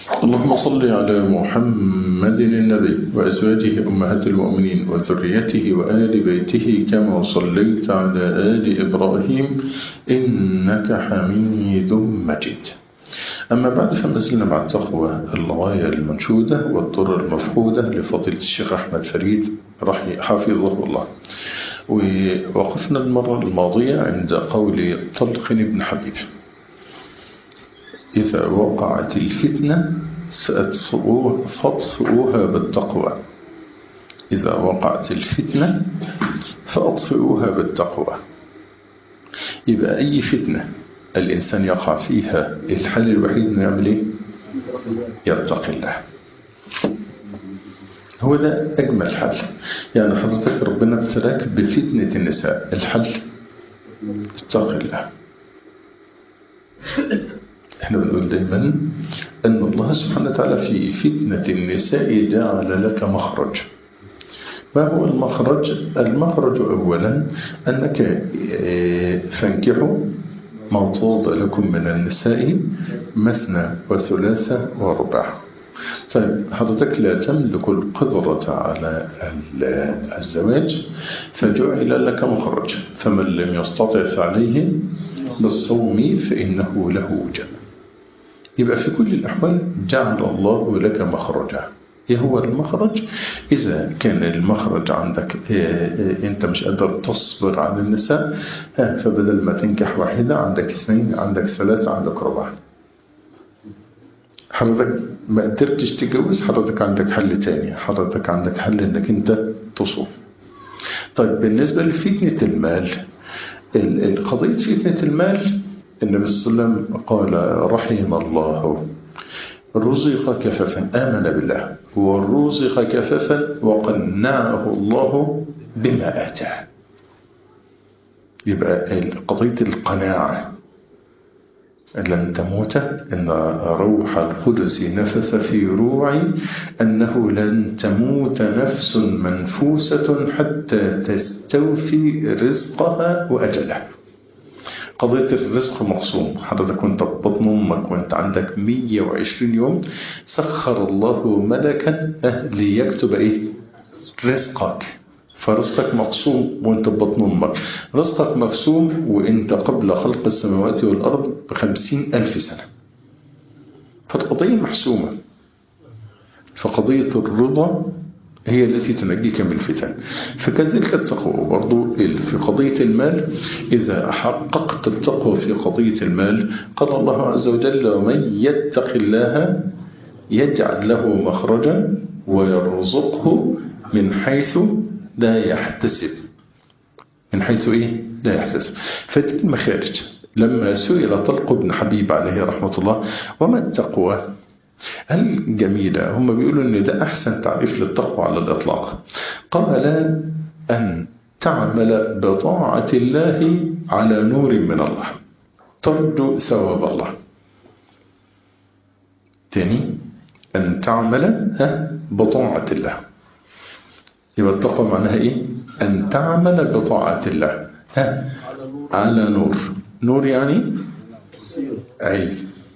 اللهم صل على محمد النبي وأزواجه أمهات المؤمنين وذريته وآل بيته كما صليت على آل إبراهيم إنك حميد مجيد أما بعد فما زلنا مع التقوى الغاية المنشودة والطر المفقودة لفضيلة الشيخ أحمد فريد حفظه الله ووقفنا المرة الماضية عند قول طلق بن حبيب إذا وقعت الفتنة فاطفئوها بالتقوى إذا وقعت الفتنة فاطفئوها بالتقوى يبقى أي فتنة الإنسان يقع فيها الحل الوحيد أنه يعمل إيه؟ يتقي الله هو ده أجمل حل يعني حضرتك ربنا ابتلاك بفتنة النساء الحل اتقي الله احنا بنقول دايما أن الله سبحانه وتعالى في فتنة النساء جعل لك مخرج ما هو المخرج؟ المخرج أولا أنك فانكحوا ما طاب لكم من النساء مثنى وثلاثة ورباع طيب حضرتك لا تملك القدرة على الزواج فجعل لك مخرج فمن لم يستطع فعليه بالصوم فإنه له وجب يبقى في كل الأحوال جعل الله لك مخرجا ايه هو المخرج اذا كان المخرج عندك إيه انت مش قادر تصبر على النساء فبدل ما تنكح واحدة عندك اثنين عندك ثلاثة عندك ربع حضرتك ما قدرتش تتجوز حضرتك عندك حل تاني حضرتك عندك حل انك انت تصوم طيب بالنسبة لفتنة المال القضية فتنة المال النبي صلى الله عليه وسلم قال رحم الله رزق كفافا آمن بالله ورزق كفافا وقنعه الله بما آتاه يبقى قضية القناعة لن تموت إن روح القدس نفث في روعي أنه لن تموت نفس منفوسة حتى تستوفي رزقها وأجلها قضية الرزق مقسوم حضرتك وانت بطن امك وانت عندك 120 يوم سخر الله ملكا ليكتب ايه رزقك فرزقك مقسوم وانت بطن امك رزقك مقسوم وانت قبل خلق السماوات والارض بخمسين الف سنة فالقضية محسومة فقضية الرضا هي التي تنجيك من الفتن فكذلك التقوى برضو في قضية المال إذا حققت التقوى في قضية المال قال الله عز وجل ومن يتق الله يجعل له مخرجا ويرزقه من حيث لا يحتسب من حيث إيه؟ لا يحتسب فدي المخارج لما سئل طلق بن حبيب عليه رحمة الله وما التقوى الجميلة هم بيقولوا ان ده احسن تعريف للتقوى على الاطلاق قال ان تعمل بطاعة الله على نور من الله ترجو ثواب الله تاني ان تعمل بطاعة الله يبقى التقوى معناها ايه ان تعمل بطاعة الله ها على نور نور يعني علم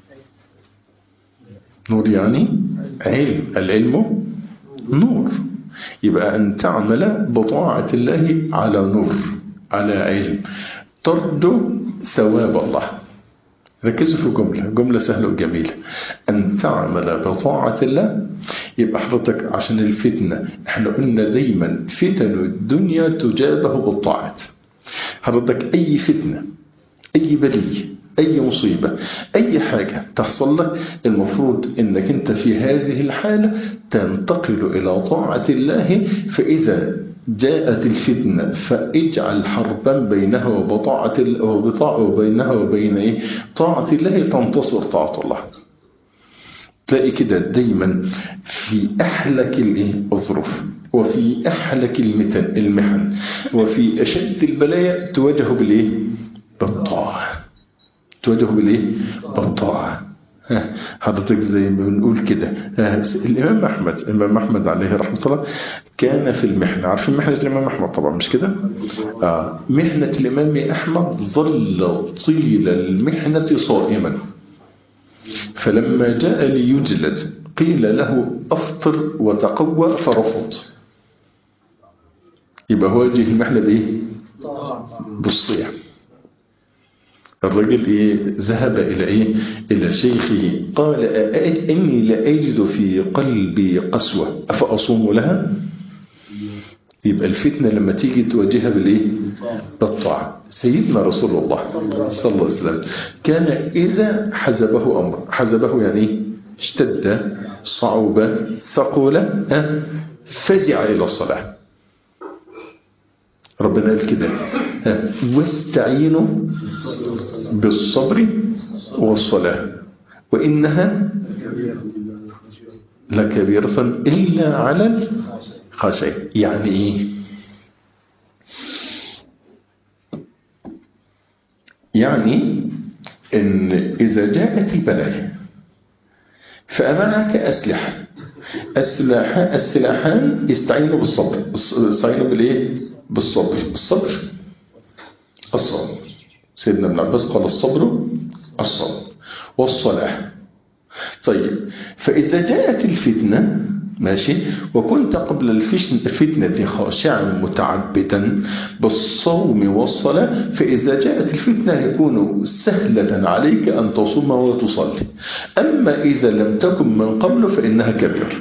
نور يعني علم العلم نور يبقى أن تعمل بطاعة الله على نور على علم ترجو ثواب الله ركزوا في جملة جملة سهلة وجميلة أن تعمل بطاعة الله يبقى حضرتك عشان الفتنة احنا قلنا دايما فتن الدنيا تجابه بالطاعة حضرتك أي فتنة أي بلية أي مصيبة أي حاجة تحصل لك المفروض أنك أنت في هذه الحالة تنتقل إلى طاعة الله فإذا جاءت الفتنة فاجعل حربا بينها وبطاعة وبطاعة وبينها وبين إيه؟ طاعة الله تنتصر طاعة الله تلاقي كده دايما في أحلك الظروف وفي أحلك المتن المحن وفي أشد البلايا تواجه بالإيه؟ بالطاعة تواجه بالايه بالطاعه حضرتك زي ما بنقول كده الامام احمد الامام احمد عليه رحمه الله كان في المحنه عارفين محنه الامام احمد طبعا مش كده آه. محنه الامام احمد ظل طيل المحنه صائما فلما جاء ليجلد قيل له أفطر وتقوى فرفض يبقى هو يجي المحنة بإيه بالصيام الرجل إيه ذهب إلى إيه إلى شيخه قال أ- إني لأجد في قلبي قسوة أفأصوم لها يبقى الفتنة لما تيجي تواجهها بالإيه بالطاعة سيدنا رسول الله صلى الله عليه وسلم كان إذا حزبه أمر حزبه يعني إيه؟ اشتد صعوبة ثقول ها؟ فزع إلى الصلاة ربنا قال كده ها؟ واستعينوا بالصبر والصلاة وإنها لكبيرة إلا على الخاشعين يعني إيه يعني إن إذا جاءت البلايا فأمامك أسلحة السلاح السلاحان يستعينوا بالصبر يستعينوا بالإيه؟ بالصبر الصبر الصبر سيدنا ابن عباس قال الصبر الصبر والصلاح طيب فإذا جاءت الفتنة ماشي وكنت قبل الفشن- الفتنة خاشعا متعبدا بالصوم والصلاة فإذا جاءت الفتنة يكون سهلة عليك أن تصوم وتصلي أما إذا لم تكن من قبل فإنها كبيرة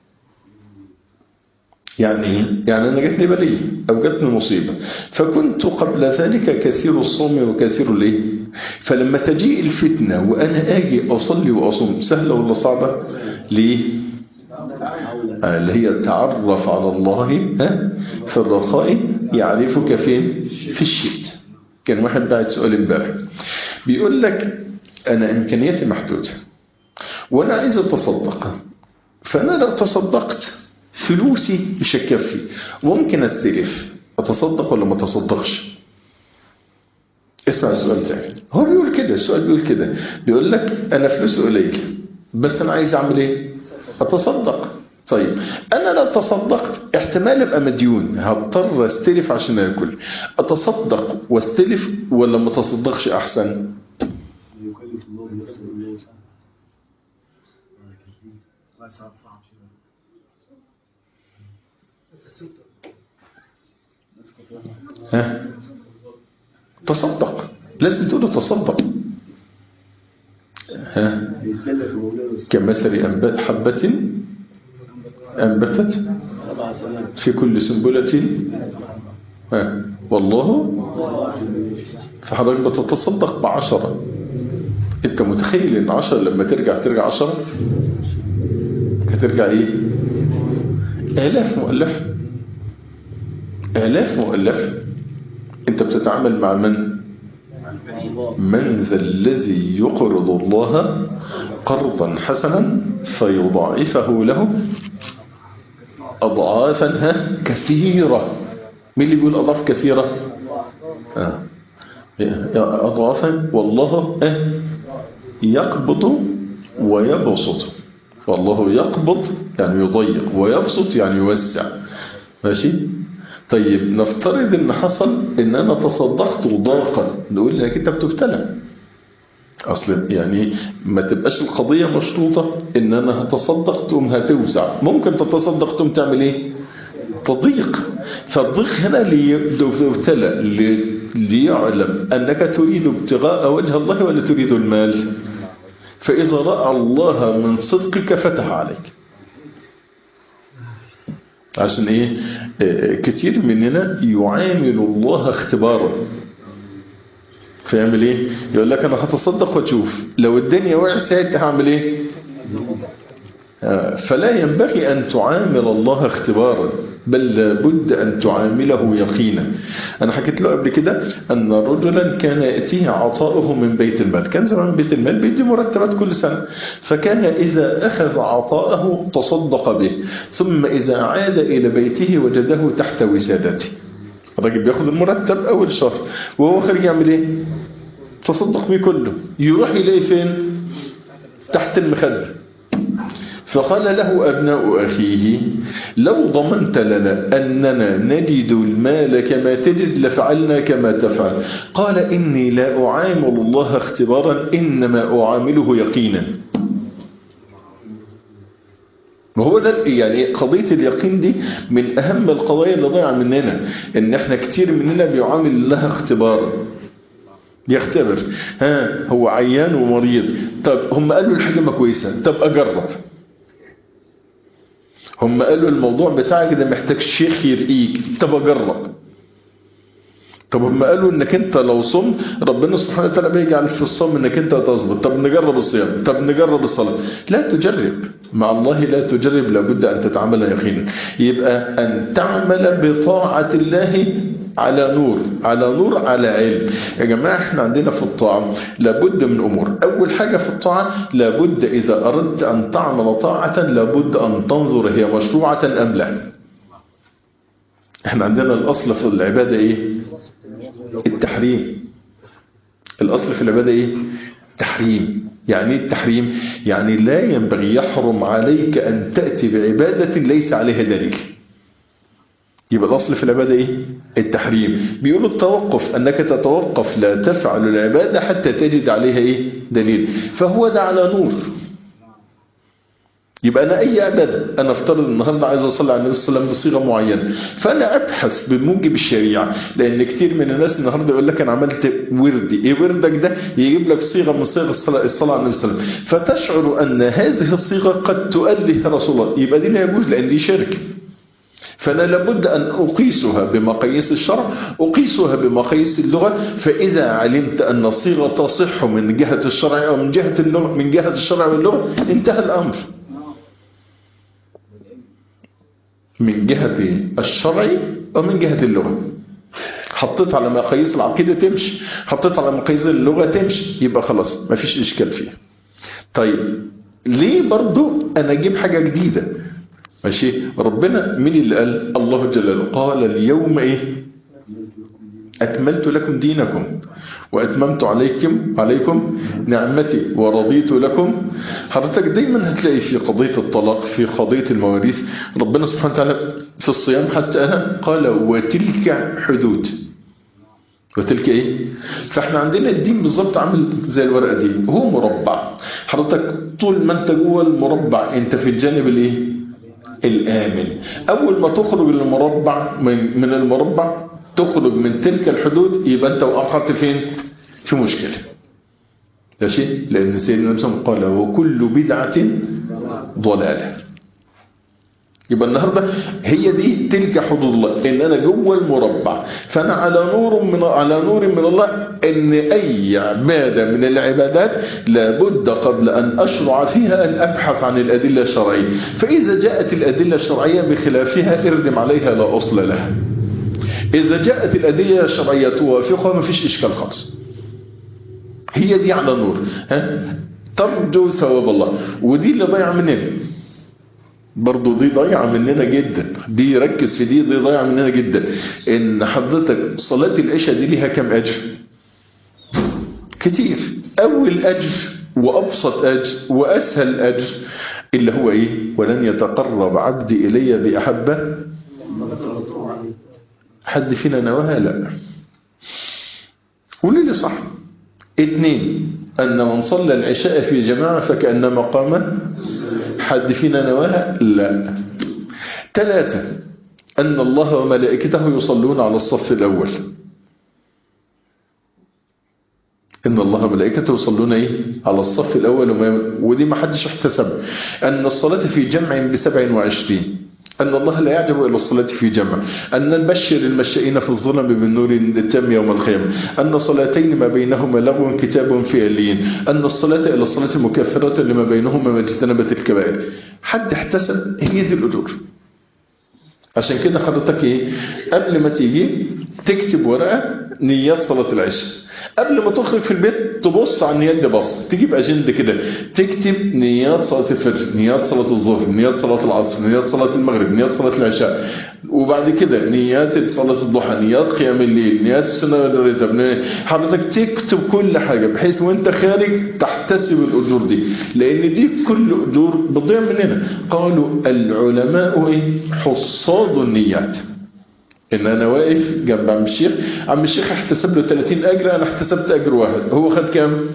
يعني إيه؟ يعني أنا جاتني بلية أو جاتني مصيبة فكنت قبل ذلك كثير الصوم وكثير الإيه فلما تجيء الفتنة وأنا آجي أصلي وأصوم سهلة ولا صعبة ليه آه، اللي هي تعرف على الله ها في الرخاء يعرفك فين في الشتاء كان واحد بعت سؤال امبارح بيقول لك أنا إمكانياتي محدودة وأنا عايز أتصدق فأنا لو تصدقت فلوسي مش هتكفي ممكن استلف اتصدق ولا ما اتصدقش اسمع السؤال تاني هو بيقول كده السؤال بيقول كده بيقول لك انا فلوسي قليله بس انا عايز اعمل ايه اتصدق طيب انا لو تصدقت احتمال ابقى مديون هضطر استلف عشان اكل اتصدق واستلف ولا ما اتصدقش احسن يكلف الله نفسا الا وسعها صعب صعب شويه ها تصدق لازم تقول له تصدق ها يسلك مولانا كمثل أنب- حبة أنبتت سبع سنوات في كل سنبلة ها والله فحضرتك بتتصدق بعشرة انت متخيل ان عشرة لما ترجع ترجع عشرة هترجع ايه آلاف مؤلفة آلاف مؤلفة انت بتتعامل مع من من ذا الذي يقرض الله قرضا حسنا فيضاعفه له أضعافا ها كثيرة مين اللي بيقول أضعاف كثيرة آه. يا أضعافا والله آه. يقبض ويبسط والله يقبض يعني يضيق ويبسط يعني يوسع ماشي طيب نفترض ان حصل ان انا تصدقت ضاقا نقول انك انت بتبتلى اصلا يعني ما تبقاش القضية مشروطة ان انا هتصدق تقوم هتوسع ممكن تتصدق تقوم تعمل ايه تضيق فالضيق هنا ليبتلى لي- ليعلم انك تريد ابتغاء وجه الله ولا تريد المال فاذا رأى الله من صدقك فتح عليك عشان ايه آه، كتير مننا يعامل الله اختبارا فيعمل ايه يقول لك انا هتصدق واشوف لو الدنيا وقعت ساعتها هعمل ايه آه، فلا ينبغي أن تعامل الله اختبارا بل لابد أن تعامله يقينا أنا حكيت له قبل كده أن رجلا كان يأتيه عطاؤه من بيت المال كان زمان بيت المال بيدي مرتبات كل سنة فكان إذا أخذ عطاءه تصدق به ثم إذا عاد إلى بيته وجده تحت وسادته الراجل بياخد المرتب أول شهر وهو خارج يعمل إيه تصدق بيه كله يروح يلاقي فين تحت المخدة فقال له أبناء أخيه لو ضمنت لنا أننا نجد المال كما تجد لفعلنا كما تفعل قال إني لا أعامل الله اختبارا إنما أعامله يقينا وهو ده يعني قضية اليقين دي من أهم القضايا اللي ضيع مننا إن إحنا كتير مننا بيعامل الله اختبارا يختبر ها هو عيان ومريض طب هم قالوا الحاجة ما كويسة طب أجرب هم قالوا الموضوع بتاعك ده محتاج شيخ يرقيك طب أجرب طب هم قالوا انك انت لو صمت ربنا سبحانه وتعالى بيجعل في الصوم انك انت تظبط طب نجرب الصيام طب نجرب الصلاة لا تجرب مع الله لا تجرب لابد ان تتعامل يقينا يبقى ان تعمل بطاعة الله على نور على نور على علم يا جماعة احنا عندنا في الطاعة لابد من امور اول حاجة في الطاعة لابد اذا اردت ان تعمل طاعة لابد ان تنظر هي مشروعة ام لا احنا عندنا الاصل في العبادة ايه التحريم الأصل في العبادة إيه؟ تحريم يعني ايه التحريم يعني لا ينبغي يحرم عليك أن تأتي بعبادة ليس عليها دليل يبقى الأصل في العبادة إيه؟ التحريم بيقولوا التوقف أنك تتوقف لا تفعل العبادة حتى تجد عليها إيه؟ دليل فهو ده على نور يبقى أنا أي عبادة أنا افترض النهاردة عايز أصلي على النبي صلى الله عليه وسلم بصيغة معينة فأنا أبحث بموجب الشريعة لأن كتير من الناس النهاردة يقول لك أنا عملت وردي إيه وردك ده يجيب لك صيغة من صيغ الصلاة, الصلاة على النبي صلى الله عليه وسلم فتشعر أن هذه الصيغة قد تؤله رسول الله يبقى دي لا يجوز لأن دي شرك فأنا لابد أن أقيسها بمقاييس الشرع أقيسها بمقاييس اللغة فإذا علمت أن الصيغة تصح من جهة الشرع أو من جهة اللغة من جهة الشرع واللغة انتهى الأمر من جهة الشرع أو من جهة اللغة حطيت على مقاييس العقيدة تمشي حطيت على مقاييس اللغة تمشي يبقى خلاص مفيش إشكال فيها طيب ليه برضو أنا أجيب حاجة جديدة ماشي ربنا مين اللي قال الله جلاله قال اليوم إيه أكملت لكم دينكم وأتممت عليكم عليكم نعمتي ورضيت لكم حضرتك دايما هتلاقي في قضية الطلاق في قضية المواريث ربنا سبحانه وتعالى في الصيام حتى أنا قال وتلك حدود وتلك ايه فاحنا عندنا الدين بالظبط عامل زي الورقه دي هو مربع حضرتك طول ما انت جوه المربع انت في الجانب الايه الامن اول ما تخرج المربع من, من المربع تخرج من تلك الحدود يبقى انت وقعت فين في مشكله ماشي لان سيدنا النبي قال وكل بدعه ضلاله يبقى النهارده هي دي تلك حدود الله ان انا جوه المربع فانا على نور من على نور من الله ان اي عباده من العبادات لابد قبل ان اشرع فيها ان ابحث عن الادله الشرعيه فاذا جاءت الادله الشرعيه بخلافها اردم عليها لا اصل لها اذا جاءت الادله الشرعيه توافقها ما فيش اشكال خالص هي دي على نور ها ترجو ثواب الله ودي اللي ضيع مننا برضو دي ضيعة مننا جدا دي ركز في دي دي ضيعة مننا جدا ان حضرتك صلاة العشاء دي ليها كم اجر كتير اول اجر وابسط اجر واسهل اجر اللي هو ايه ولن يتقرب عبدي الي باحبه حد فينا نواها لا قولي لي صح اتنين أن من صلى العشاء في جماعة فكأنما قام حد فينا نواها لا ثلاثة أن الله وملائكته يصلون على الصف الأول إن الله وملائكته يصلون إيه؟ على الصف الأول وما ودي ما حدش احتسب أن الصلاة في جمع بسبع وعشرين أن الله لا يعجب إلى الصلاة في جمع أن نبشر المشائين في الظلم بالنور التام يوم القيامة أن صلاتين ما بينهما لغو كتاب في أليين أن الصلاة إلى الصلاة مكفرة لما بينهما ما اجتنبت الكبائر حد احتسب هي دي الأجور عشان كده حضرتك ايه قبل ما تيجي تكتب ورقة نيات صلاة العشاء قبل ما تخرج في البيت تبص على النيات دي بص تجيب اجنده كده تكتب نيات صلاة الفجر نيات صلاة الظهر نيات صلاة العصر نيات صلاة المغرب نيات صلاة العشاء وبعد كده نيات صلاة الضحى نيات قيام الليل نيات السنة والرتب حضرتك تكتب كل حاجة بحيث وانت خارج تحتسب الأجور دي لأن دي كل أجور بتضيع مننا قالوا العلماء ايه حصاد النيات ان انا واقف جنب عم الشيخ عم الشيخ احتسب له 30 اجر انا احتسبت اجر واحد هو خد كام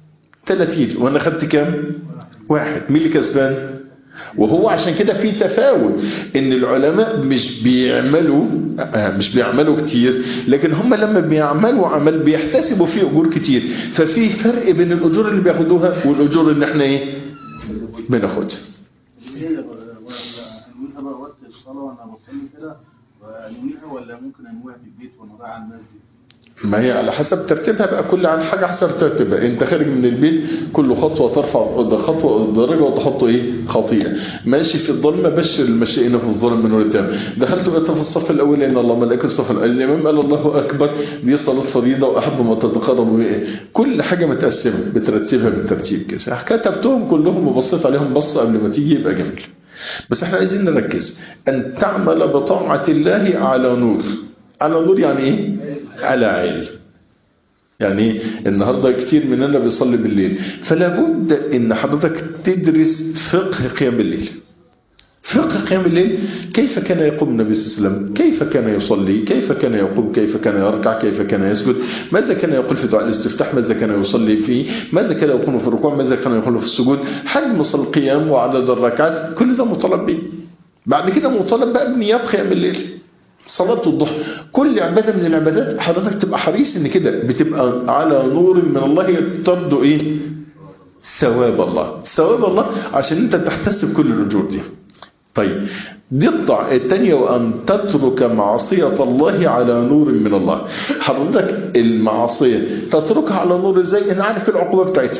30 وانا خدت كام واحد مين اللي كسبان وهو عشان كده في تفاوت ان العلماء مش بيعملوا مش بيعملوا كتير لكن هم لما بيعملوا عمل بيحتسبوا فيه اجور كتير ففي فرق بين الاجور اللي بياخدوها والاجور اللي احنا ايه بناخدها ليه انويها بقى وقت الصلاه وانا بصلي كده وانويها ولا ممكن انويها في البيت وانا رايح على المسجد ما هي على حسب ترتيبها بقى كل عن حاجة حسب ترتيبها انت خارج من البيت كل خطوة ترفع خطوة درجة وتحط ايه خطيئة ماشي في الظلمة بشر المشيئين في الظلم من ورتام دخلت بقيت في الصف الاول ان الله ملائكة الصف الاول الامام قال الله اكبر دي صلاة فريضة واحب ما تتقرب به كل حاجة متقسمة بترتبها بالترتيب كده كتبتهم كلهم وبصيت عليهم بصة قبل ما تيجي يبقى جميل بس احنا عايزين نركز ان تعمل بطاعة الله على نور على نور يعني ايه على علم يعني النهاردة كتير مننا بيصلي بالليل فلا بد ان حضرتك تدرس فقه قيام الليل فقه قيام الليل كيف كان يقوم النبي صلى الله عليه وسلم كيف كان يصلي كيف كان يقوم كيف كان يركع كيف كان يسجد ماذا كان يقول في دعاء الاستفتاح ماذا كان يصلي فيه ماذا كان يقول في الركوع ماذا كان يقول في السجود حجم القيام وعدد الركعات كل ده مطالب به بعد كده مطالب بقى بنيات قيام الليل صلاة الضحى كل عبادة من العبادات حضرتك تبقى حريص ان كده بتبقى على نور من الله ترضو ايه ثواب الله ثواب الله عشان انت تحتسب كل الأجور دي طيب دي الطاعة الثانية وأن تترك معصية الله على نور من الله حضرتك المعصية تتركها على نور ازاي انا عارف العقوبة بتاعتها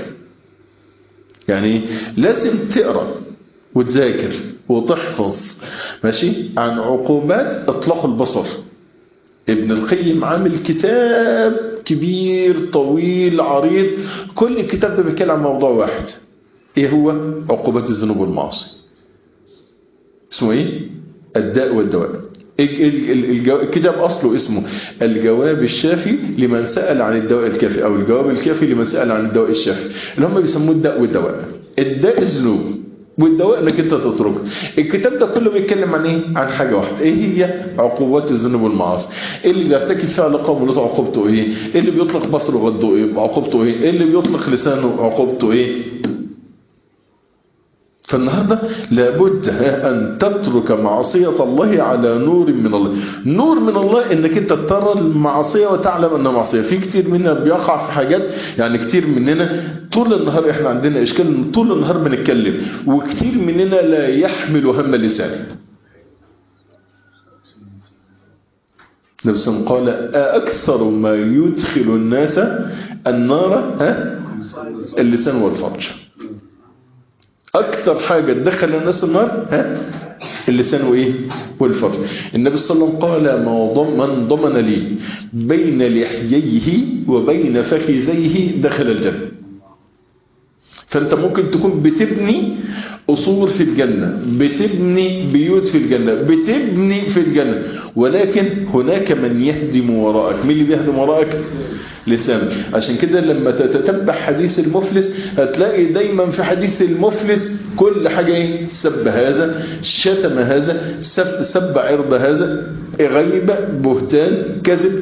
يعني لازم تقرأ وتذاكر وتحفظ ماشي عن عقوبات اطلاق البصر ابن القيم عامل كتاب كبير طويل عريض كل الكتاب ده بيتكلم عن موضوع واحد ايه هو عقوبات الذنوب والمعاصي اسمه ايه الداء والدواء الكتاب أصله اسمه الجواب الشافي لمن سأل عن الدواء الكافي أو الجواب الكافي لمن سأل عن الدواء الشافي اللي هم بيسموه الداء والدواء الداء الذنوب والدواء انك انت تتركه الكتاب ده كله بيتكلم عن ايه عن حاجه واحده ايه هي عقوبات الذنوب والمعاصي إيه اللي بيرتكب فعل قوم له عقوبته ايه إيه اللي بيطلق بصره غضه ايه عقوبته ايه إيه اللي بيطلق لسانه عقوبته ايه فالنهاردة لابد أن تترك معصية الله على نور من الله نور من الله انك انت ترى المعصية وتعلم انها معصية في كتير مننا بيقع في حاجات يعني كتير مننا طول النهار احنا عندنا اشكال طول النهار بنتكلم وكتير مننا لا يحمل هم لسانه نفس قال أكثر ما يدخل الناس النار ها اللسان والفرج اكتر حاجة تدخل الناس النار ها اللسان وايه والفرج النبي صلى الله عليه وسلم قال ما ضم من ضمن لي بين لحييه وبين فخذيه دخل الجنة فانت ممكن تكون بتبني قصور في الجنة بتبني بيوت في الجنة بتبني في الجنة ولكن هناك من يهدم وراءك مين اللي بيهدم وراءك لسانك عشان كده لما تتتبع حديث المفلس هتلاقي دايما في حديث المفلس كل حاجة ايه سب هذا شتم هذا سب, سب عرض هذا غيبة بهتان كذب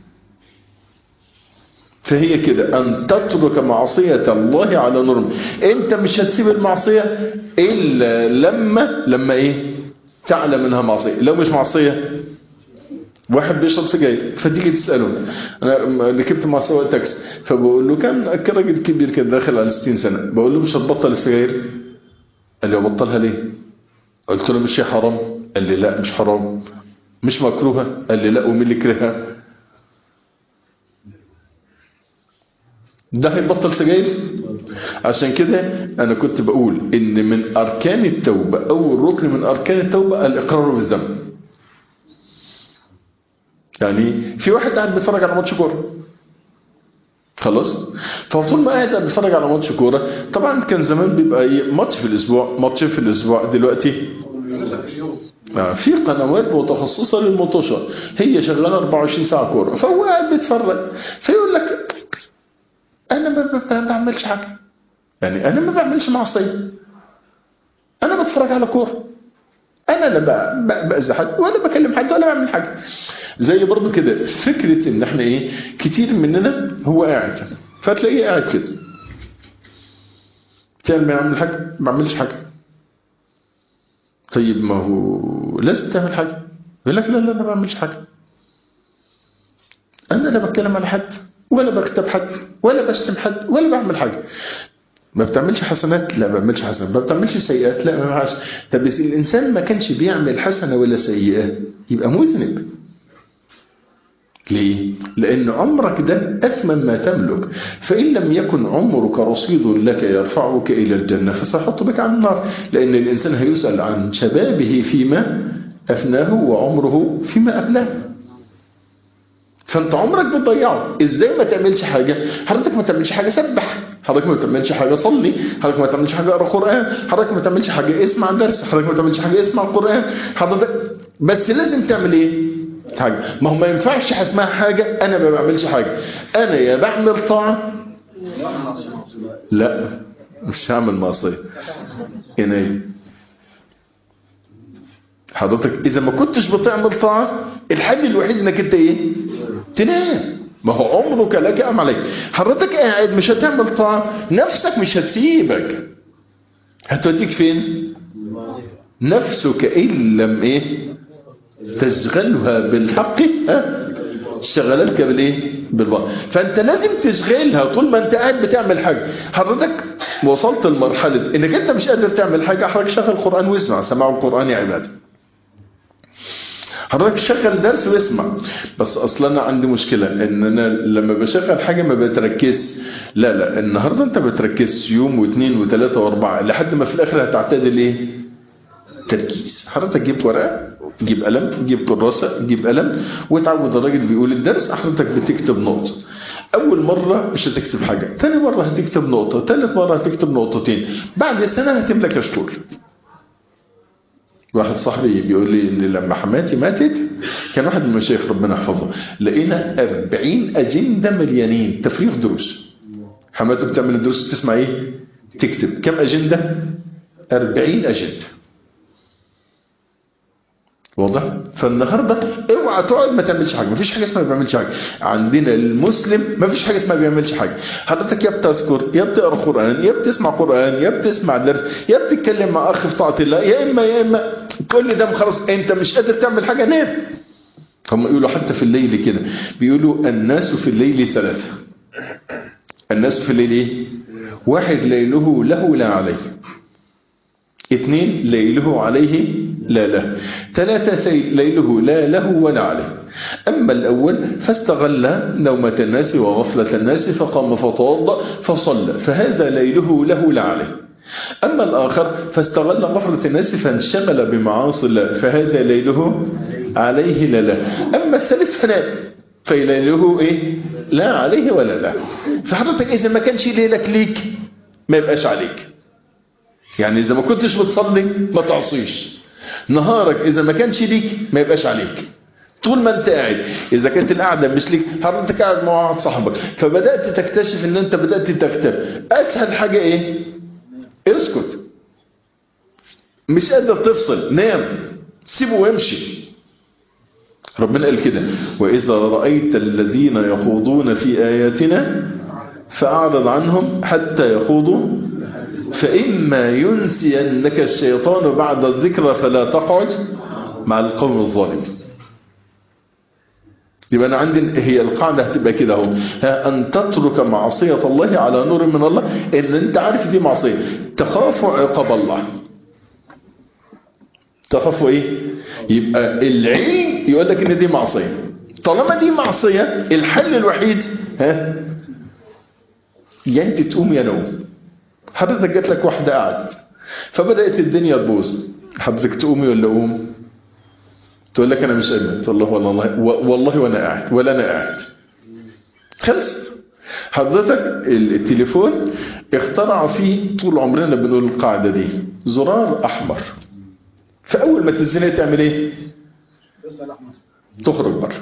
فهي كده أن تترك معصية الله على نور أنت مش هتسيب المعصية إلا لما لما إيه تعلم إنها معصية لو مش معصية واحد بيشرب سجاير فتيجي تسأله أنا ركبت مع سواق تاكسي فبقول له كان راجل كبير كده داخل على 60 سنة بقول له مش هتبطل السجاير قال لي أبطلها ليه قلت له مش هي حرام قال لي لا مش حرام مش مكروهة قال لي لا ومين اللي كرهها ده هيبطل سجاير عشان كده انا كنت بقول ان من اركان التوبة اول ركن من اركان التوبة الاقرار بالذنب يعني في واحد قاعد بيتفرج على ماتش كوره خلاص فطول ما قاعد بيتفرج على ماتش كوره طبعا كان زمان بيبقى ماتش في الاسبوع ماتشين في الاسبوع دلوقتي آه، في قنوات متخصصة للمطوشة هي شغالة 24 ساعة كورة فهو قاعد بيتفرج فيقول لك أنا ما ب- ما بعملش حاجة يعني أنا ما بعملش معصية أنا بتفرج على كورة أنا لا ب- ب- بأذي حد ولا بكلم حد ولا بعمل حاجة زي برضو كده فكرة إن إحنا إيه كتير مننا هو قاعد فتلاقيه قاعد كده كان بيعمل حاجة ما بعملش حاجة طيب ما هو لازم تعمل حاجة يقول لك لا لا أنا ما بعملش حاجة أنا لا بتكلم على حد ولا بكتب حد ولا بشتم حد ولا بعمل حاجة ما بتعملش حسنات لا ما بعملش حسنات ما بتعملش سيئات لا ما بعملش طب بس الإنسان ما كانش بيعمل حسنة ولا سيئة يبقى مذنب ليه؟ لأن عمرك ده أثمن ما تملك فإن لم يكن عمرك رصيد لك يرفعك إلى الجنة فسيحط بك عن النار لأن الإنسان هيسأل عن شبابه فيما أفناه وعمره فيما أبلاه فانت عمرك بتضيعه ازاي ما تعملش حاجة حضرتك ما تعملش حاجة سبح حضرتك ما تعملش حاجة صلي حضرتك ما تعملش حاجة اقرا قرآن حضرتك ما تعملش حاجة اسمع درس حضرتك ما تعملش حاجة اسمع قرآن حضرتك بس لازم تعمل ايه حاجة ما هو ما ينفعش اسمها حاجة انا ما بعملش حاجة انا يا بعمل طاعة لا مش هعمل معصية هنا ايه حضرتك اذا ما كنتش بتعمل طاعة الحل الوحيد انك انت ايه تنام ما هو عمرك لك ام عليك حضرتك قاعد مش هتعمل طاعة نفسك مش هتسيبك هتوديك فين نفسك ان لم ايه تشغلها بالحق ها شغلتك بالايه بالباطل فانت لازم تشغلها طول ما انت قاعد بتعمل حاجه حضرتك وصلت لمرحله انك انت مش قادر تعمل حاجه حضرتك شغل قران واسمع سماع القران يا عبادي حضرتك شغل درس واسمع بس اصلا انا عندي مشكله ان انا لما بشغل حاجه ما بتركز لا لا النهارده انت بتركز يوم واثنين وثلاثه واربعه لحد ما في الاخر هتعتدل ايه تركيز حضرتك جيب ورقه جيب قلم جيب كراسه جيب قلم وتعود الراجل بيقول الدرس حضرتك بتكتب نقطه اول مره مش هتكتب حاجه ثاني مره هتكتب نقطه ثالث مره هتكتب نقطتين بعد سنه هتملى كشكول واحد صاحبي بيقول لي ان لما حماتي ماتت كان واحد من المشايخ ربنا يحفظه لقينا 40 اجنده مليانين تفريغ دروس حماته بتعمل الدروس تسمع ايه تكتب كم اجنده 40 اجنده واضح فالنهارده اوعى تقعد ما تعملش حاجه مفيش حاجه اسمها ما بيعملش حاجه عندنا المسلم مفيش حاجه اسمها ما بيعملش حاجه حضرتك يا بتذكر يا بتقرا قران يا بتسمع قران يا بتسمع درس يا بتتكلم مع اخ في طاعه الله يا اما يا اما كل ده خلاص انت مش قادر تعمل حاجه نام هم يقولوا حتى في الليل كده بيقولوا الناس في الليل ثلاثه الناس في الليل ايه واحد ليله له لا عليه اثنين ليله عليه لا له ثلاثة ليله لا له ولا عليه أما الأول فاستغل نومة الناس وغفلة الناس فقام فتوضأ فصلى فهذا ليله له لا عليه أما الآخر فاستغل غفلة الناس فانشغل بمعاصي الله فهذا ليله عليه لا له أما الثالث فنام فليله إيه لا عليه ولا لا فحضرتك إذا ما كانش ليلك ليك ما يبقاش عليك يعني إذا ما كنتش بتصلي ما تعصيش نهارك إذا ما كانش ليك ما يبقاش عليك طول ما انت قاعد إذا كانت القعدة مش ليك حضرتك قاعد مع واحد صاحبك فبدأت تكتشف ان انت بدأت تكتب أسهل حاجة ايه اسكت مش قادر تفصل نام سيبه وامشي ربنا قال كده وإذا رأيت الذين يخوضون في آياتنا فأعرض عنهم حتى يخوضوا فإما ينسينك الشيطان بعد الذكرى فلا تقعد مع القوم الظالمين يبقى أنا عندي هي القاعدة هتبقى كده اهو أن تترك معصية الله على نور من الله إن أنت عارف دي معصية تخاف عقاب الله تخاف إيه يبقى العلم يقول لك إن دي معصية طالما دي معصية الحل الوحيد ها يا أنت تقوم يا نوم حضرتك جات لك واحدة قعدت فبدأت الدنيا تبوظ حضرتك تقومي ولا أقوم تقول لك أنا مش قادر تقول الله والله والله وأنا قاعد ولا أنا قاعد خلص حضرتك التليفون اخترع فيه طول عمرنا بنقول القاعدة دي زرار أحمر فاول ما تنزلها تعمل ايه بس يا احمد تخرج بره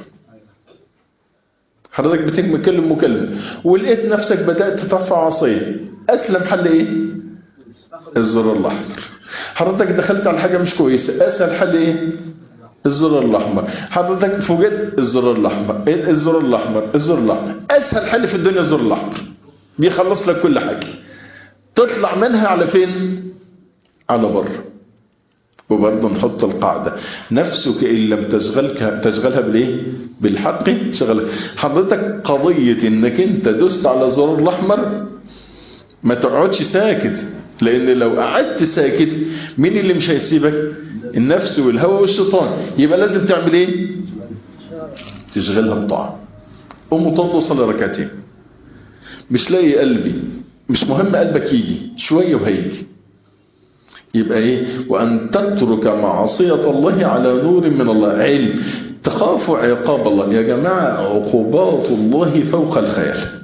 حضرتك بتتكلم مكلم ولقيت نفسك بدات ترفع عصايه اسلم حل ايه الزر الاحمر حضرتك دخلت على حاجه مش كويسه اسهل حل ايه الزر الاحمر حضرتك فوجئت الزر الاحمر إيه الزر الاحمر الزر الاحمر اسهل حل في الدنيا الزر الاحمر بيخلص لك كل حاجه تطلع منها على فين على بره وبرضه نحط القاعدة نفسك إن لم تشغلك تشغلها بالإيه؟ بالحق شغلك حضرتك قضية إنك أنت دست على الزرار الأحمر ما تقعدش ساكت لأن لو قعدت ساكت مين اللي مش هيسيبك؟ النفس والهوى والشيطان يبقى لازم تعمل إيه؟ تشغلها بطاعة قوم توضى صلي ركعتين مش لاقي قلبي مش مهم قلبك يجي شوية وهيجي يبقى ايه وان تترك معصية الله على نور من الله علم تخاف عقاب الله يا جماعة عقوبات الله فوق الخيال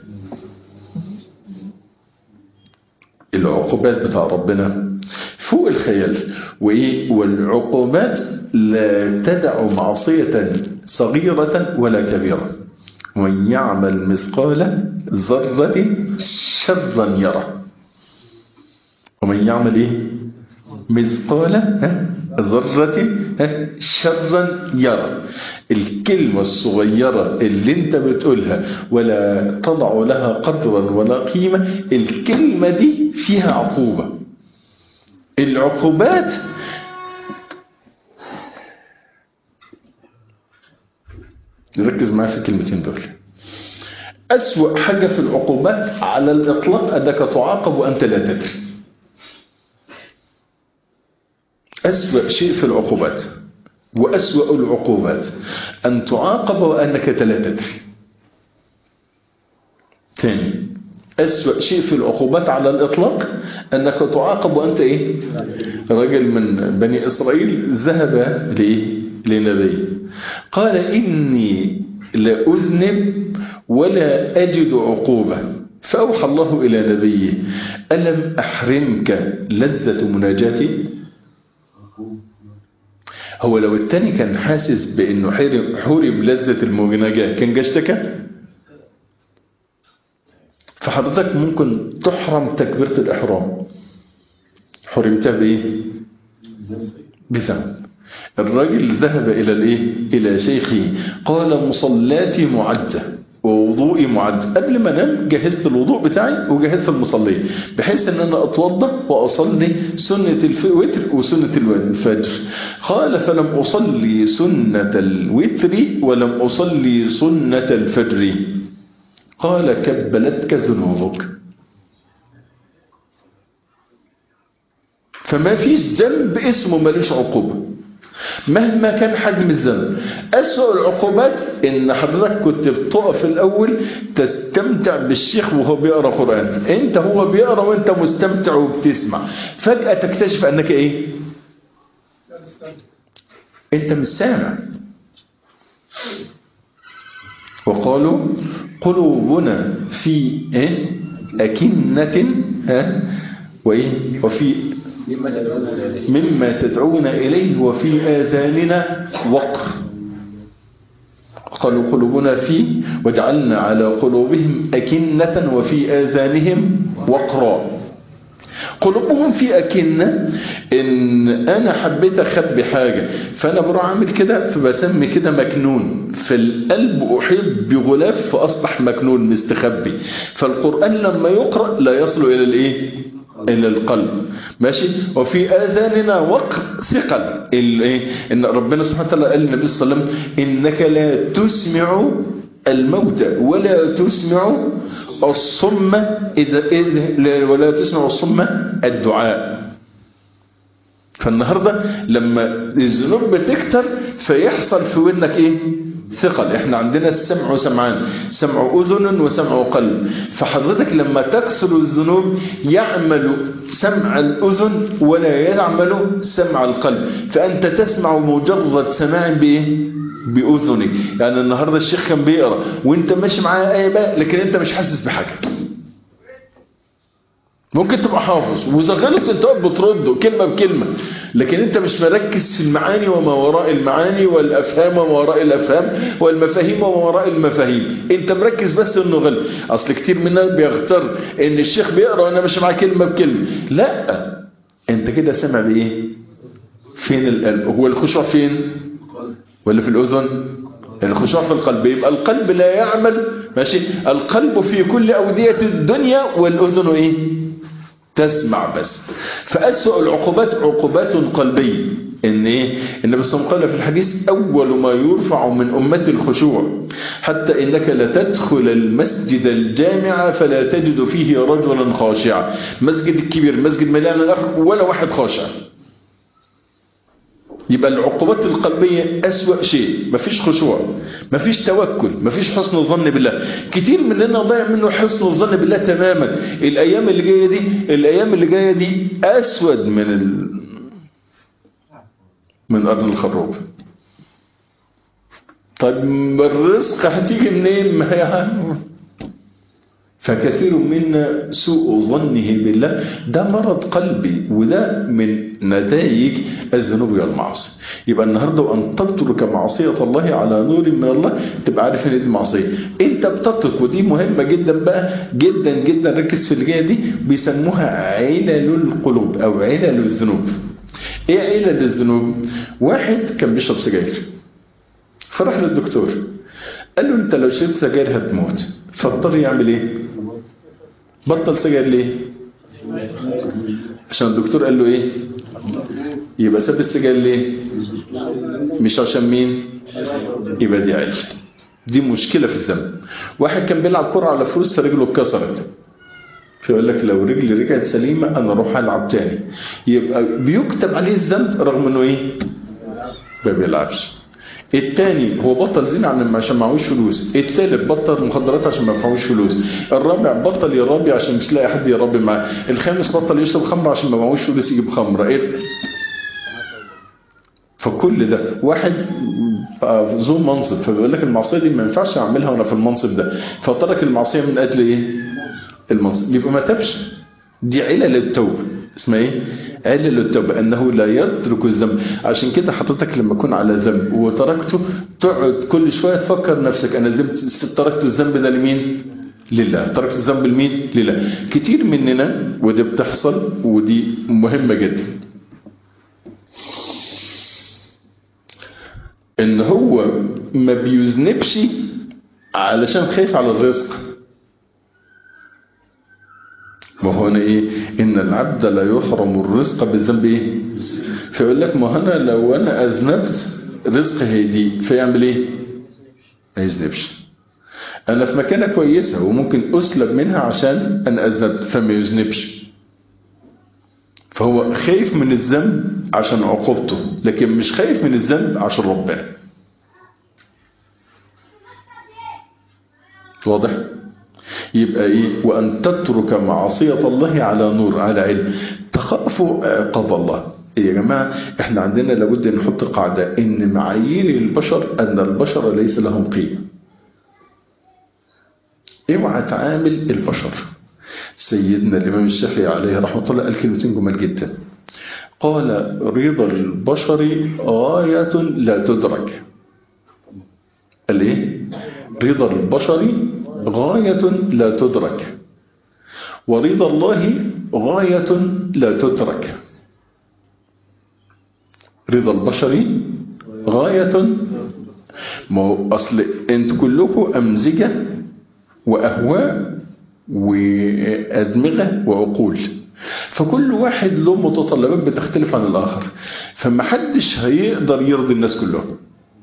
العقوبات بتاع ربنا فوق الخيال وايه والعقوبات لا تدع معصية صغيرة ولا كبيرة ومن يعمل مثقال ذرة شرا يره ومن يعمل ايه مثقال ذرة شرا يرى الكلمة الصغيرة اللي انت بتقولها ولا تضع لها قدرا ولا قيمة الكلمة دي فيها عقوبة العقوبات نركز معايا في الكلمتين دول أسوأ حاجة في العقوبات على الإطلاق أنك تعاقب وأنت لا تدري أسوأ شيء في العقوبات وأسوأ العقوبات أن تعاقب وأنك لا تدري ثاني أسوأ شيء في العقوبات على الإطلاق أنك تعاقب وأنت إيه رجل من بني إسرائيل ذهب لإيه لنبي قال إني لأذنب ولا أجد عقوبة فأوحى الله إلى نبيه ألم أحرمك لذة مناجاتي هو لو التاني كان حاسس بأنه حرم, حرم لذة المناجاة كان جا اشتكى فحضرتك ممكن تحرم تكبيرة الإحرام حرمتها بإيه بذنب الراجل ذهب إلى الإيه إلى شيخه قال مصلاتي معدة ووضوئي معد قبل ما انام جهزت الوضوء بتاعي وجهزت المصلية بحيث ان انا اتوضى واصلي سنة الوتر وسنة الفجر قال فلم اصلي سنة الوتر ولم اصلي سنة الفجر قال كبلتك ذنوبك فما فيش ذنب اسمه ملوش عقوبه مهما كان حجم الذنب أسوأ العقوبات إن حضرتك كنت بتقف الأول تستمتع بالشيخ وهو بيقرأ قرآن أنت هو بيقرأ وأنت مستمتع وبتسمع فجأة تكتشف أنك إيه أنت مش سامع وقالوا قلوبنا في إيه؟ أكنة ها وإيه وفي مما تدعون إليه وفي آذاننا وقر قالوا قلوبنا فيه وجعلنا على قلوبهم أكنة وفي آذانهم وقرا قلوبهم في أكنة إن أنا حبيت أخبي حاجة فأنا بروح أعمل كده فبسمي كده مكنون في القلب أحيط بغلاف فأصبح مكنون مستخبي فالقرآن لما يقرأ لا يصل إلى الإيه إلى القلب ماشي وفي آذاننا وقر ثقل الايه ان ربنا سبحانه وتعالى قال للنبي صلى الله عليه وسلم انك لا تسمع الموتى ولا تسمع الصم اذا إذ ولا تسمع الصم الدعاء فالنهارده لما الذنوب بتكتر فيحصل في ودنك ايه ثقل احنا عندنا السمع سمعان سمع اذن وسمع قلب فحضرتك لما تكثر الذنوب يعمل سمع الاذن ولا يعمل سمع القلب فانت تسمع مجرد سماع بايه باذنك يعني النهارده الشيخ كان بيقرا وانت ماشي معاه ايه بقى لكن انت مش حاسس بحاجه ممكن تبقى حافظ واذا غلط انت واقف بترده كلمه بكلمه لكن انت مش مركز في المعاني وما وراء المعاني والافهام وما وراء الافهام والمفاهيم وما وراء المفاهيم انت مركز بس انه غلط اصل كتير مننا بيغتر ان الشيخ بيقرا وانا مش معاه كلمه بكلمه لا انت كده سامع بايه فين القلب هو الخشوع فين ولا في الاذن الخشوع في القلب يبقى القلب لا يعمل ماشي القلب في كل اوديه الدنيا والاذن ايه تسمع بس فأسوأ العقوبات عقوبات قلبية إن إيه؟ النبي صلى الله عليه وسلم قال في الحديث أول ما يرفع من أمة الخشوع حتى إنك لتدخل المسجد الجامع فلا تجد فيه رجلا خاشعا مسجد الكبير مسجد مليان الآخر ولا واحد خاشع يبقى العقوبات القلبية أسوأ شيء مفيش خشوع مفيش توكل مفيش حسن الظن بالله كتير مننا ضيع منه حسن الظن بالله تماما الأيام اللي جاية دي الأيام اللي جاية دي أسود من ال... من قرن الخروب طيب الرزق هتيجي منين ما هي فكثير منا سوء ظنه بالله ده مرض قلبي وده من نتائج الذنوب والمعاصي يبقى النهارده وان تترك معصيه الله على نور من الله تبقى عارف ان دي معصيه انت بتترك ودي مهمه جدا بقى جدا جدا ركز في الجهه دي بيسموها علل القلوب او علل الذنوب ايه علل الذنوب واحد كان بيشرب سجاير فراح للدكتور قال له انت لو شربت سجاير هتموت فاضطر يعمل ايه بطل سجاير ليه عشان الدكتور قال له ايه يبقى ساب السجاير ليه مش عشان مين يبقى دي عيل دي مشكلة في الذنب واحد كان بيلعب كرة على فلوس فرجله اتكسرت فيقول لك لو رجلي رجعت سليمة انا اروح العب تاني يبقى بيكتب عليه الذنب رغم انه ايه ما بيلعبش التاني هو بطل زنا عشان معهوش فلوس التالت بطل مخدرات عشان ما معهوش فلوس الرابع بطل يرابي عشان مش لاقي حد يرابي معاه الخامس بطل يشرب خمر عشان ما معهوش فلوس يجيب خمره إيه؟ فكل ده واحد ذو منصب فبيقول لك المعصيه دي ما ينفعش اعملها وانا في المنصب ده فترك المعصيه من اجل ايه المنصب يبقى ما تبش دي علل التوبه اسمها ايه علل التوبه انه لا يترك الذنب عشان كده حضرتك لما تكون على ذنب وتركته تقعد كل شويه تفكر نفسك انا تركت الذنب ده لمين لله تركت الذنب لمين لله كتير مننا ودي بتحصل ودي مهمه جدا ان هو ما بيذنبش علشان خايف على الرزق ما هو انا ايه ان العبد لا يحرم الرزق بالذنب ايه فيقول لك ما انا لو انا اذنبت رزق هيجي فيعمل ايه ما يذنبش انا في مكانه كويسه وممكن اسلب منها عشان انا اذنبت فما يذنبش فهو خايف من الذنب عشان عقوبته لكن مش خايف من الذنب عشان ربنا واضح يبقى ايه وان تترك معصية الله على نور على علم تخافوا عقاب الله يا جماعة احنا عندنا لابد نحط قاعدة ان معايير البشر ان البشر ليس لهم قيمة اوعى تعامل البشر سيدنا الامام الشافعي عليه رحمة الله قال كلمتين جمال جدا قال رضا البشر غاية لا تدرك قال ايه رضا البشر غاية لا تدرك ورضا الله غاية لا تترك رضا البشر غاية ما هو أصل أنت كلكم أمزجة وأهواء وأدمغة وعقول فكل واحد له متطلبات بتختلف عن الآخر فمحدش هيقدر يرضي الناس كلهم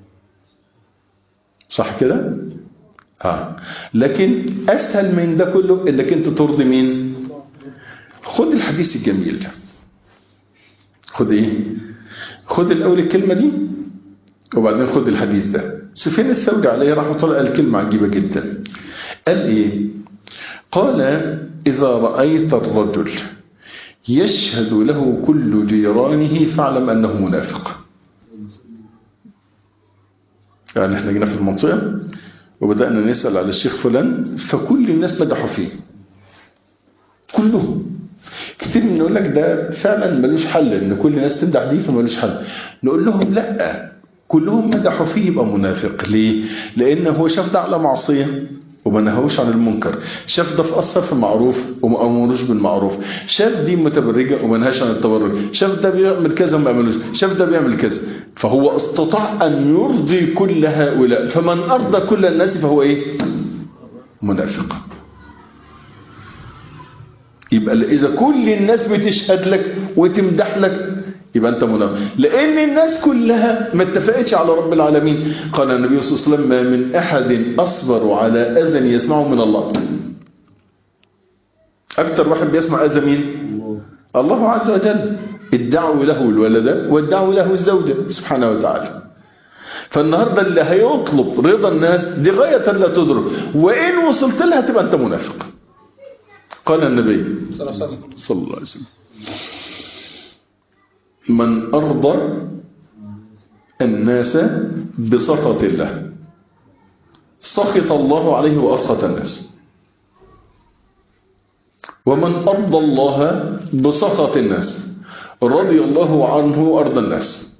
صح كده؟ ها لكن أسهل من ده كله إنك أنت ترضي مين خد الحديث الجميل ده خد إيه خد الأول الكلمة دي وبعدين خد الحديث ده سفيان الثوري عليه رحمة الله قال كلمة عجيبة جدا قال إيه قال إذا رأيت الرجل يشهد له كل جيرانه فاعلم أنه منافق يعني احنا جينا في المنطقة وبدأنا نسأل على الشيخ فلان فكل الناس مدحوا فيه كلهم كتير من يقول لك ده فعلا ملوش حل ان كل الناس تمدح دي فملوش حل نقول لهم لا كلهم مدحوا فيه يبقى منافق ليه لان هو شاف ده على معصيه وما نهوش عن المنكر شاف ده فأثر في المعروف وما أمروش بالمعروف شاف دي متبرجة وما نهاش عن التبرج شاف ده بيعمل كذا وما عملوش شاف ده بيعمل كذا فهو استطاع أن يرضي كل هؤلاء فمن أرضى كل الناس فهو إيه منافق يبقى إذا كل الناس بتشهد لك وتمدح لك يبقى أنت منافق لأن الناس كلها ما اتفقتش على رب العالمين قال النبي صلى الله عليه وسلم ما من أحد أصبر على أذى يسمعه من الله أكتر واحد بيسمع أذى مين الله عز وجل ادعوا له الولد وادعوا له الزوجة سبحانه وتعالى فالنهاردة اللي هيطلب رضا الناس دي غاية لا تدرك وإن وصلت لها تبقى أنت منافق قال النبي صلى الله عليه وسلم من أرضى الناس بسخط الله سخط الله عليه وأسخط الناس ومن أرضى الله بسخط الناس رضي الله عنه وأرضى الناس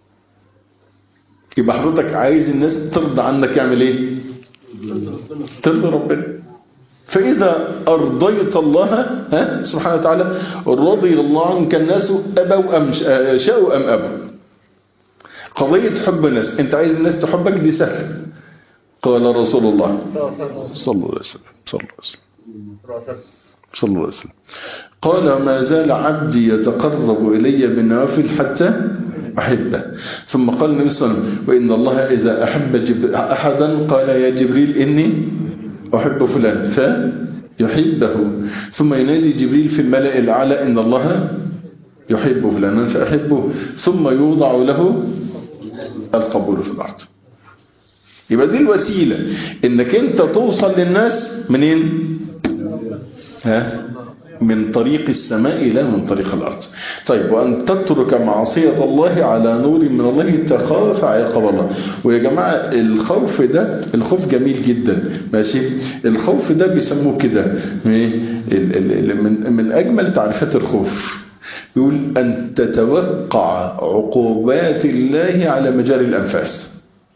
يبقى حضرتك عايز الناس ترضى عنك يعمل ايه ترضى ربنا فإذا أرضيت الله ها سبحانه وتعالى رضي الله عنك الناس أبوا أم شاءوا أم أبوا قضية حب الناس أنت عايز الناس تحبك دي سهل قال رسول الله صلى الله عليه وسلم صلى الله عليه وسلم صلى الله عليه وسلم قال ما زال عبدي يتقرب إلي بالنوافل حتى أحبه ثم قال النبي صلى الله عليه وسلم وإن الله إذا أحب أحدا قال يا جبريل إني أحب فلان فيحبه ثم ينادي جبريل في الملأ الأعلى إن الله يحب فلانا فأحبه ثم يوضع له القبول في الأرض يبقى دي الوسيلة إنك أنت توصل للناس منين ها من طريق السماء لا من طريق الأرض طيب وأن تترك معصية الله على نور من الله تخاف عقاب الله ويا جماعة الخوف ده الخوف جميل جدا ماشي الخوف ده بيسموه كده من, من أجمل تعريفات الخوف يقول أن تتوقع عقوبات الله على مجال الأنفاس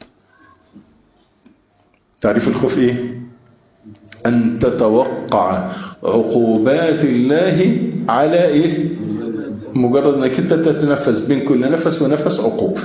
تعريف الخوف إيه أن تتوقع عقوبات الله على إيه مجرد أنك أنت تتنفس بين كل نفس ونفس عقوب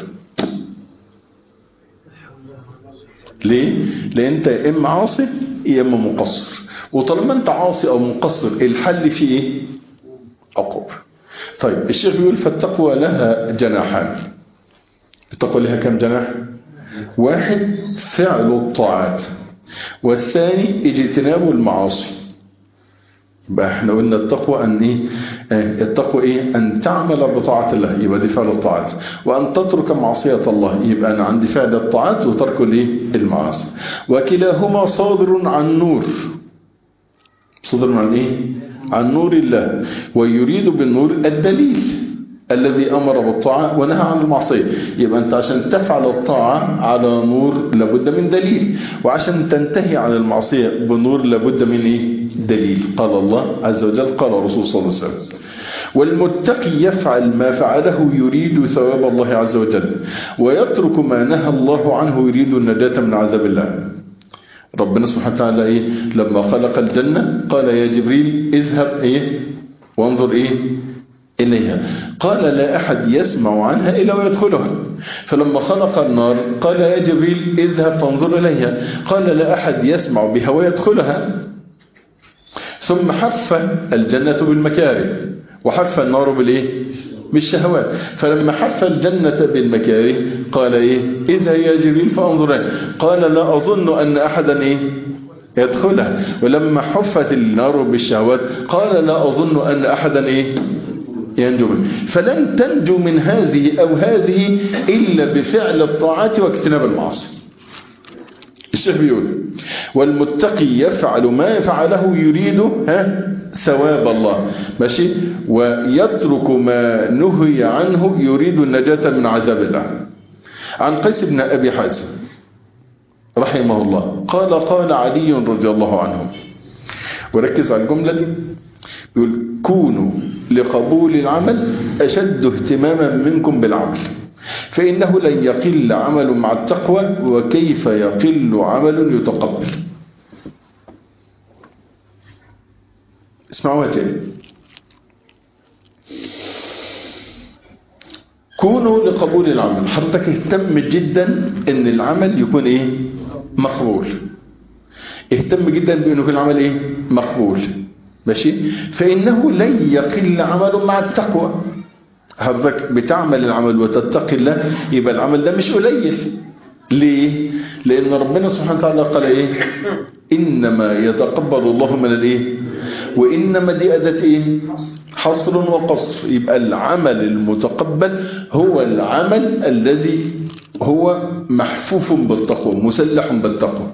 ليه؟ لأن أنت يا إما عاصي يا إما مقصر وطالما أنت عاصي أو مقصر الحل فيه إيه؟ عقوب طيب الشيخ بيقول فالتقوى لها جناحان التقوى لها كم جناح؟ واحد فعل الطاعات والثاني اجتناب المعاصي يبقى احنا قلنا التقوى ان ايه التقوى ايه ان تعمل بطاعة الله يبقى دي فعل الطاعات وان تترك معصية الله يبقى انا عندي فعل الطاعات وترك الايه المعاصي وكلاهما صادر عن نور صادر عن ايه عن نور الله ويريد بالنور الدليل الذي أمر بالطاعة ونهى عن المعصية يبقى أنت عشان تفعل الطاعة على نور لابد من دليل وعشان تنتهي عن المعصية بنور لابد من إيه؟ دليل قال الله عز وجل قال رسول صلى الله عليه وسلم والمتقي يفعل ما فعله يريد ثواب الله عز وجل ويترك ما نهى الله عنه يريد النجاة من عذاب الله ربنا سبحانه وتعالى إيه؟ لما خلق الجنة قال يا جبريل اذهب إيه؟ وانظر إيه إليها قال لا أحد يسمع عنها إلا ويدخلها فلما خلق النار قال يا جبريل اذهب فانظر إليها قال لا أحد يسمع بها ويدخلها ثم حف الجنة بالمكاره وحف النار بالإيه بالشهوات فلما حف الجنة بالمكاره قال إيه إذا يا جبريل فانظر إليها قال لا أظن أن أحدا إيه يدخلها ولما حفت النار بالشهوات قال لا أظن أن أحدا إيه ينجو منه فلن تنجو من هذه أو هذه إلا بفعل الطاعات واجتناب المعاصي الشيخ بيقول والمتقي يفعل ما فعله يريد ها ثواب الله ماشي ويترك ما نهي عنه يريد النجاة من عذاب الله عن قيس بن أبي حازم رحمه الله قال قال علي رضي الله عنه وركز على الجملة دي يقول كونوا لقبول العمل أشد اهتماما منكم بالعمل فإنه لن يقل عمل مع التقوى وكيف يقل عمل يتقبل اسمعوها تاني كونوا لقبول العمل حضرتك اهتم جدا ان العمل يكون ايه مقبول اهتم جدا بانه يكون العمل ايه مقبول ماشي فانه لن يقل عمل مع التقوى حضرتك بتعمل العمل وتتقي الله يبقى العمل ده مش قليل ليه لان ربنا سبحانه وتعالى قال ايه انما يتقبل الله من الايه وانما دي اداه ايه حصر وقصر يبقى العمل المتقبل هو العمل الذي هو محفوف بالتقوى مسلح بالتقوى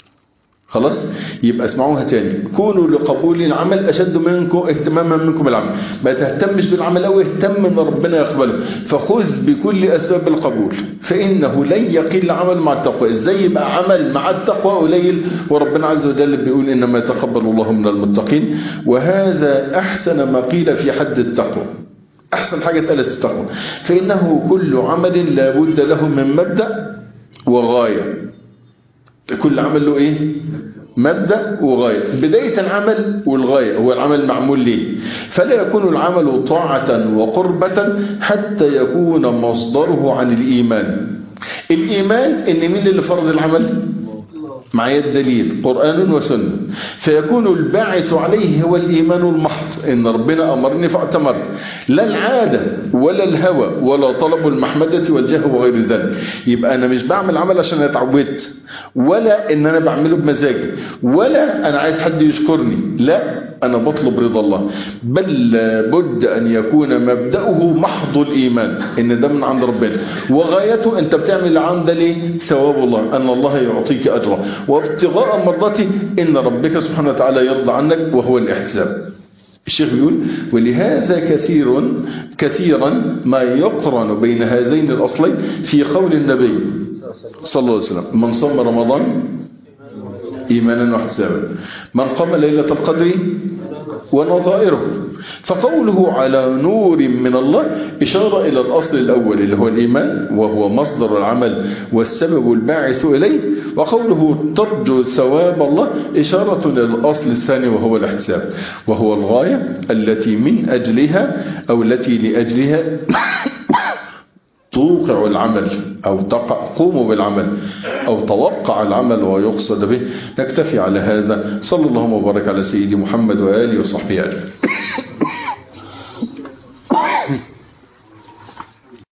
خلاص يبقى اسمعوها تاني كونوا لقبول العمل اشد منكم اهتماما منكم بالعمل ما تهتمش بالعمل او اهتم ان ربنا يقبله فخذ بكل اسباب القبول فانه لن يقل عمل مع التقوى ازاي يبقى عمل مع التقوى قليل وربنا عز وجل بيقول انما يتقبل الله من المتقين وهذا احسن ما قيل في حد التقوى احسن حاجه اتقالت التقوى فانه كل عمل لا بد له من مبدا وغايه كل عمل له ايه مبدأ وغاية بداية العمل والغاية هو العمل معمول ليه فلا يكون العمل طاعة وقربة حتى يكون مصدره عن الإيمان الإيمان إن مين اللي فرض العمل معايا الدليل قرآن وسنة فيكون الباعث عليه هو الإيمان المحض إن ربنا أمرني فاعتمرت لا العادة ولا الهوى ولا طلب المحمدة والجاه وغير ذلك يبقى أنا مش بعمل عمل عشان اتعودت ولا إن أنا بعمله بمزاجي ولا أنا عايز حد يشكرني لا أنا بطلب رضا الله بل بد أن يكون مبدأه محض الإيمان إن ده من عند ربنا وغايته أنت بتعمل العام ده ليه ثواب الله أن الله يعطيك أجره وابتغاء مرضته إن ربك سبحانه وتعالى يرضى عنك وهو الاحتساب الشيخ بيقول ولهذا كثير كثيرا ما يقرن بين هذين الأصلين في قول النبي صلى الله عليه وسلم من صام رمضان إيمانا واحتسابا من قام ليلة القدر ونظائره فقوله على نور من الله إشارة إلى الأصل الأول اللي هو الإيمان وهو مصدر العمل والسبب الباعث إليه وقوله ترجو ثواب الله إشارة إلى الأصل الثاني وهو الاحتساب وهو الغاية التي من أجلها أو التي لأجلها توقع العمل أو تقع قوموا بالعمل أو توقع العمل ويقصد به نكتفي على هذا صلى الله وبارك على سيدي محمد وآله وصحبه أجمعين